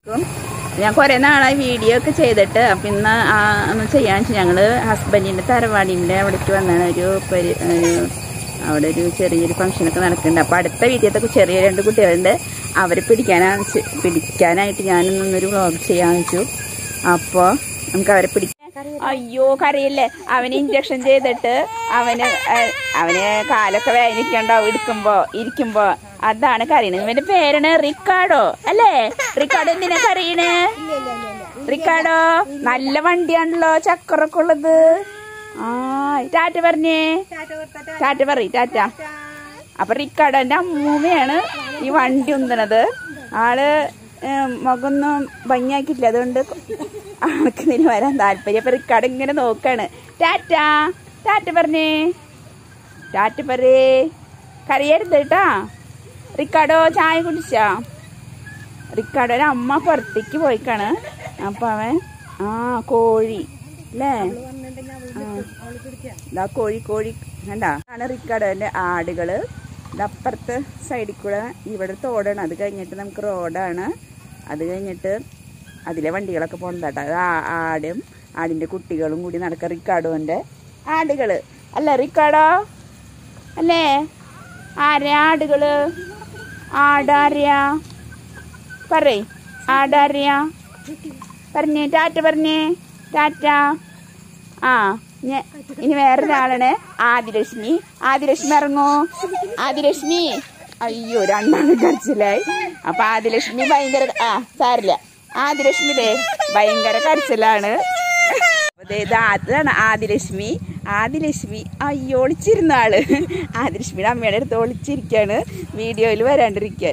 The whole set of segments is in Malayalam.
ഞാൻ കുറേ നാളായി വീഡിയോ ഒക്കെ ചെയ്തിട്ട് അപ്പം ഇന്ന് ആ ഒന്ന് ചെയ്യാന്ന് വെച്ചാൽ ഞങ്ങൾ ഹസ്ബൻഡിൻ്റെ തറവാടിൻ്റെ അവിടേക്ക് വന്നാണ് ഒരു പരി ഒരു അവിടെ ഒരു ചെറിയൊരു ഫംഗ്ഷനൊക്കെ നടക്കുന്നുണ്ട് അപ്പോൾ അടുത്ത വീട്ടിലത്തെ ചെറിയ രണ്ട് കുട്ടികളുണ്ട് അവരെ പിടിക്കാനാണ് ചെ- പിടിക്കാനായിട്ട് ഞാനിന്നൊരു വ്ളോഗ് ചെയ്യാന്ന് വെച്ചു അപ്പോൾ നമുക്ക് അവരെ പിടിക്കാൻ അയ്യോ കറിയില്ലേ അവന് ഇഞ്ചക്ഷൻ ചെയ്തിട്ട് അവന് ആ- അവന് കാലൊക്കെ വേദനിക്കണ്ടാവും എടുക്കുമ്പോ ഇരിക്കുമ്പോ അതാണ് കറിയണത് ഇവന്റെ പേരാണ് റിക്കാർഡോ അല്ലേ റിക്കാർഡോ എന്തിനാ കറിയണ് റിക്കാർഡോ നല്ല വണ്ടിയാണല്ലോ ചക്കറൊക്കെ ഉള്ളത് ആ ടാറ്റ പറഞ്ഞേ ടാറ്റ പറ ടാറ്റ അപ്പൊ റിക്കാർഡോന്റെ അമ്മൂമ്മയാണ് ഈ വണ്ടി ഉന്തണത് ആള് ഏം, മുഖമൊന്നും ഭംഗിയാക്കിയിട്ടില്ല അതുകൊണ്ട് ആൾക്ക് ഇതിന് വരാൻ താല്പര്യം അപ്പൊ റിക്കാർഡ് ഇങ്ങനെ നോക്കാണ് ടാറ്റ ടാറ്റ പറഞ്ഞേ ടാറ്റ പറേ കറിയരുത് കേട്ടാ റിക്കാർഡോ ചായ കുടിച്ചാ റിക്കാർഡോയുടെ അമ്മ പുറത്തേക്ക് പോയിക്കാണ് അപ്പൊ അവൻ ആ കോഴി അല്ലേ ഇതാ കോഴി കോഴി കണ്ടാ ആണ് റിക്കാർഡോന്റെ ആടുകള് ഇത് അപ്പുറത്തെ സൈഡിൽ കൂടെ ഇവിടെ തോടാണ് അത് കഴിഞ്ഞിട്ട് നമുക്ക് റോഡാണ് അത് കഴിഞ്ഞിട്ട് അതിലെ വണ്ടികളൊക്കെ പോണതാട്ടോ അത് ആ- ആടും ആടിന്റെ കുട്ടികളും കൂടി നടക്കുക റിക്കാർഡോന്റെ ആടുകള് അല്ല റിക്കാർഡോ അല്ലേ ആരാ ആടുകള് ആടാറിയാ പറയ് ആടാറിയാ പറഞ്ഞേ ടാറ്റ പറഞ്ഞേ ടാറ്റ ആ ഞ- ഇനി വേറൊരാളാണ് ആദിലക്ഷ്മി ആദിലക്ഷ്മി ഇറങ്ങോ ആദിലക്ഷ്മി അയ്യോ രണ്ടാമത് കരച്ചിലായി അപ്പൊ ആദിലക്ഷ്മി ഭയങ്കര ആ സാരില്ല ആദിലക്ഷ്മിയിലെ ഭയങ്കര കരച്ചിലാണ് അതെ ഇത് അതാണ് ആദിലക്ഷ്മി ആദിലക്ഷ്മി അയ്യോ ഒളിച്ചിരുന്ന ആള് ആദിലക്ഷ്മിയുടെ അമ്മയുടെ അടുത്ത് ഒളിച്ചിരിക്കാണ് വീഡിയോയിൽ വരാണ്ടിരിക്കാൻ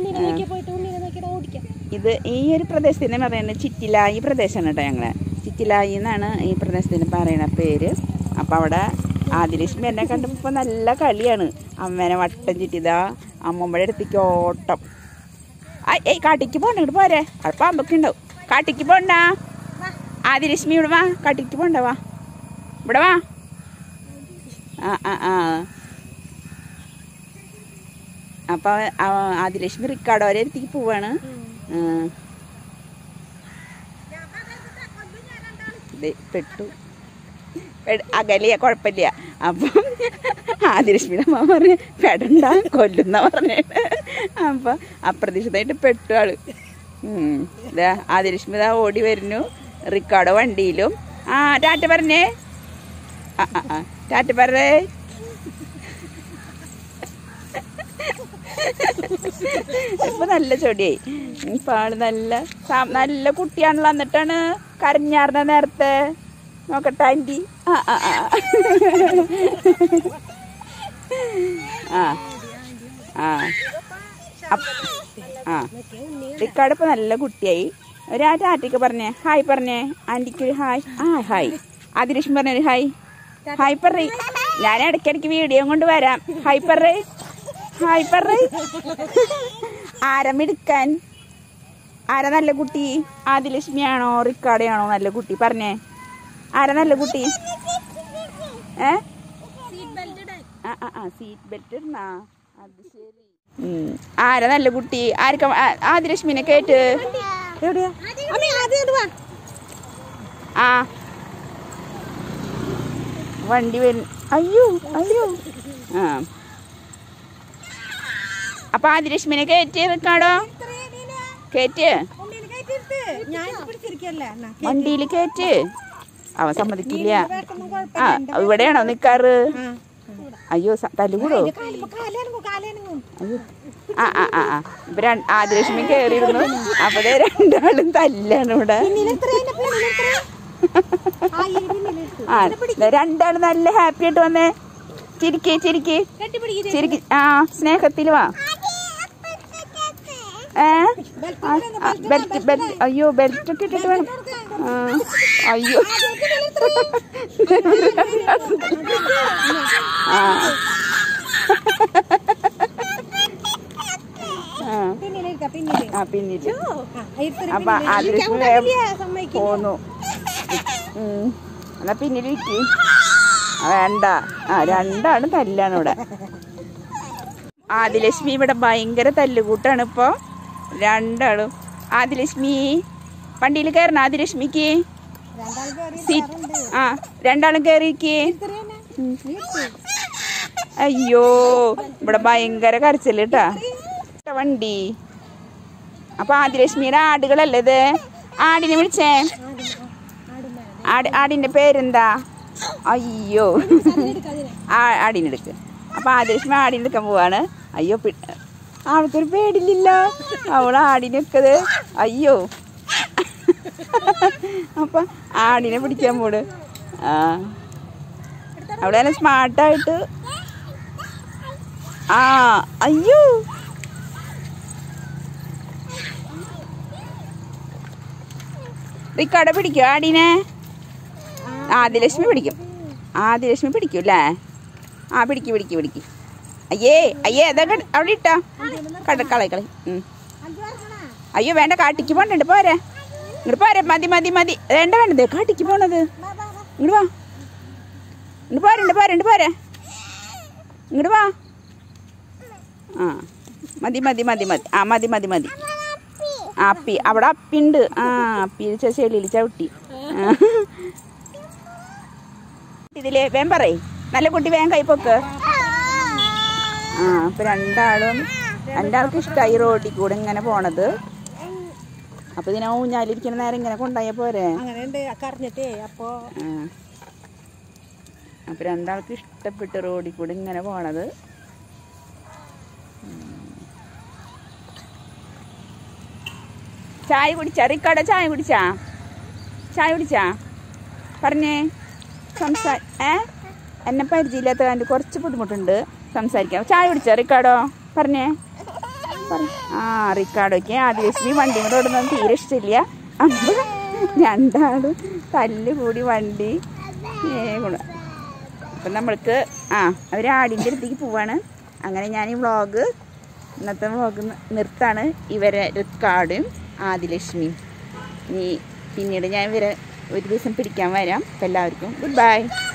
ഇത് ഈ ഒരു പ്രദേശത്തിന് പറയുന്നത് ചിറ്റിലായി പ്രദേശമാണ് കേട്ടോ ഞങ്ങളെ ചിറ്റിലായി എന്നാണ് ഈ പ്രദേശത്തിന് പറയുന്ന പേര് അപ്പം അവിടെ ആദിലക്ഷ്മി എന്നെ കണ്ടപ്പോൾ ഇപ്പൊ നല്ല കളിയാണ് അമ്മേനെ വട്ടം ചുറ്റിതാ അമ്മമ്മയുടെ അടുത്തേക്ക് ഓട്ടം ആ ഏയ് കാട്ടിക്ക് പോണ്ട ഇങ്ങോട്ട് പോരെ അവിടെ പാമ്പൊക്കെ ഉണ്ടാവും കാട്ടിക്ക് പോണ്ട ആദിലക്ഷ്മി ഇവിടെ വാ കാട്ടിക്ക് പോണ്ട വാ ഇവിടെ വാ ആ ആ ആ അപ്പൊ ആ- ആദിലക്ഷ്മി റിക്കാർഡോരെ അടുത്തേക്ക് പോവാണ് ആ. ദേ, പെട്ടു പെ- അകലിയ കുഴപ്പമില്ല അപ്പം ആദിലക്ഷ്മിയുടെ അമ്മ പറഞ്ഞ് പെടണ്ട കൊല്ലുന്ന പറഞ്ഞിട്ട് അപ്പൊ അപ്രതീക്ഷിതമായിട്ട് പെട്ടു ആള് ഉം. ദാ ആദിലക്ഷ്മി ദാ ഓടി വരുന്നു റിക്കാർഡോ വണ്ടിയിലും ആ ടാറ്റ പറഞ്ഞേ ആ ആ ആ ടാറ്റ പറഞ്ഞേ ഇപ്പൊ നല്ല ചൊടിയായി ഇപ്പൊ ആള് നല്ല സാ- നല്ല കുട്ടിയാണല്ലോ എന്നിട്ടാണ് കരഞ്ഞാർന്ന നേരത്തെ നോക്കട്ടെ ആന്റി ആ ആ ആ ആ ആ അപ്പ്- ആ റിക്കാർഡ് ഇപ്പൊ നല്ല കുട്ടിയായി ഒരു ആ ടാറ്റയ്ക്ക് പറഞ്ഞേ ഹായ് പറഞ്ഞേ ആന്റിക്ക് ഒരു ഹായ് ആ ഹായ് ആദിലക്ഷ്മി പറഞ്ഞൊരു ഹായ് ഹായ് പറയ് ഞാൻ ഇടയ്ക്കിടയ്ക്ക് വീഡിയോ കൊണ്ട് വരാം ഹായ് പറയ് ഹായ് പറയ് ആരമെടുക്കാൻ ആരാ നല്ല കുട്ടി ആദിലക്ഷ്മിയാണോ റിക്കാർഡയാണോ നല്ല കുട്ടി പറഞ്ഞേ ആരാ നല്ല കുട്ടി ഏ ആ ആ ആ സീറ്റ് ബെൽറ്റ് ഇടുന്നാ അത് ശരി ഉം. ആരാ നല്ല കുട്ടി ആർക്ക ആദിലക്ഷ്മിനെ കേട്ട് എവിടെയാ ആ വണ്ടി വരും അയ്യോ അയ്യോ ആ അപ്പൊ ആദിലക്ഷ്മിനെ കയറ്റി വെക്കാടോ കയറ്റ് ഞാൻ പിടിച്ചിരിക്കല്ലേ എന്നാ. വണ്ടിയിൽ കയറ്റ് അവൻ സമ്മതിക്കില്ല ആ ഇവിടെയാണോ നിക്കാറ് അയ്യോ സ- തല്ലുകൂടോ കാല് കാലേനങ്ങും കാലേനങ്ങും അയ്യോ ആ ആ ആ ആ ഇപ്പൊ രണ്ട് ആദിലക്ഷ്മി കയറിയിരുന്നു അപ്പഴേ രണ്ടാളും തല്ലാണ് ഇവിടെ ആ ദേ രണ്ടാളും നല്ല ഹാപ്പി ആയിട്ട് വന്നേ ചിരിക്ക് ചിരിക്ക് ചിരിക്ക് ആ സ്നേഹത്തിൽ വാ ഏ ബെൽറ്റ് ബെൽറ്റ് അയ്യോ ബെൽറ്റ് ഒക്കെ ഇട്ടിട്ട് വേണം ആ, അയ്യോ ആ ആ പിന്നിലിരിക്ക പിന്നില് ആ പിന്നിട്ട് ആ, ഇരുത്തര് അപ്പൊ പിന്നില്. ആദിലക്ഷ്മി ഇരിക്കാൻ വേഗം പറ്റില്ല, സമ്മതിക്കില്ല. പോന്നു ഉം. എന്നാ പിന്നിലിരിക്ക് വേണ്ട ആ രണ്ടാളും തല്ലാണ് ഇവിടെ ആദിലക്ഷ്മി ഇവിടെ ഭയങ്കര തല്ലുകൂട്ടാണ് ഇപ്പൊ രണ്ടാളും ആദിലക്ഷ്മി വണ്ടിയിൽ കയറണം ആദിലക്ഷ്മിക്ക് രണ്ടാൾ കയറി സീറ്റ് ആ രണ്ടാളും കയറിക്ക് ഇത്തിരി തന്നെ വീട്ടു അയ്യോ ഇവിടെ ഭയങ്കര കരച്ചില് കേട്ടാ വണ്ടി അപ്പൊ ആദിലക്ഷ്മിയുടെ ആടുകളല്ലേ ഇത് ആടിനെ വിളിച്ചേ ആടുന്ന ആട് ആടിന്റെ പേരെന്താ അയ്യോ എടുക്കാതിനെ ആ ആടിനെ എടുക്ക് അപ്പൊ ആദിലക്ഷ്മി ആടിനെ എടുക്കാൻ പോവാണ് അയ്യോ പി- അവൾക്കൊരു പേടില്ല അവൾ ആടിനെ വെക്കത് അയ്യോ അപ്പൊ ആടിനെ പിടിക്കാൻ പോട് ആ അവിടെ നല്ല സ്മാർട്ടായിട്ട് ആ അയ്യോ റിക്കാർഡ് പിടിക്കോ ആടിനെ ആദിലക്ഷ്മി പിടിക്കും ആദിലക്ഷ്മി പിടിക്കും അല്ലേ ആ പിടിക്കും പിടിക്കും പിടിക്കും അയ്യേ അയ്യേ അതാ കട്- അവിടെ ഇട്ടാ കട കളി കളി ഉം. അഞ്ചു പേർക്കണ അയ്യോ വേണ്ട കാട്ടിക്ക് പോണ്ടണ്ട് പോരെ ഇങ്ങോട്ട് പോരെ മതി മതി മതി വേണ്ട വേണ്ടത് കാട്ടിക്ക് പോണത് ഇങ്ങോട്ട് വാ ഇങ്ങോട്ട് പോരണ്ട് പോരണ്ട് പോരെ ഇങ്ങോട്ട് വാ ആ മതി മതി മതി മതി ആ മതി മതി മതി ആ അപ്പി അവിടെ അപ്പിണ്ട് ആ അപ്പി ചെളിയിൽ ചവിട്ടി ആ. ഇതില് വേം പറയ് നല്ല കുട്ടി വേഗം കൈപ്പൊക്ക് ആ അപ്പൊ രണ്ടാളും രണ്ടാൾക്കും ഇഷ്ടമായി റോഡിൽ കൂടെ ഇങ്ങനെ പോണത് അപ്പൊ ഇതിനെ ഊഞ്ഞാലിരിക്കുന്ന നേരം ഇങ്ങനെ കൊണ്ടായ പോരെ അങ്ങനെ ഉണ്ട് കറിഞ്ഞിട്ടേ അപ്പോ ആ. അപ്പൊ രണ്ടാൾക്ക് ഇഷ്ടപ്പെട്ട് റോഡിൽ കൂടെ ഇങ്ങനെ പോണത് ഉം. ചായ കുടിച്ചാ റിക്കാർഡ ചായ കുടിച്ചാ ചായ കുടിച്ചാ പറഞ്ഞേ സംസാ ഏ എന്നെ പരിചയമില്ലാത്ത കാരണം കുറച്ച് ബുദ്ധിമുട്ടുണ്ട് സംസാരിക്കാൻ ചായ കുടിച്ചാ റിക്കാർഡോ പറഞ്ഞേ പറ- ആ റിക്കാർഡോക്ക് ആദിലക്ഷ്മി വണ്ടി കൊണ്ട് ഓടുന്നത് തീരെ ഇഷ്ടമില്ല അപ്പൊ രണ്ടാളും തല്ല് കൂടി വണ്ടി ഏ, അപ്പം നമ്മൾക്ക് ആ അവർ ആടിൻ്റെ അടുത്തേക്ക് പോവാണ് അങ്ങനെ ഞാൻ ഈ വ്ളോഗ് ഇന്നത്തെ വ്ളോഗ് നിർത്താണ് ഇവരെ റിക്കാർഡും ആദിലക്ഷ്മിയും ഇനി പിന്നീട് ഞാൻ ഇവരെ ഒരു ദിവസം പിടിക്കാൻ വരാം അപ്പം എല്ലാവർക്കും ഗുഡ് ബൈ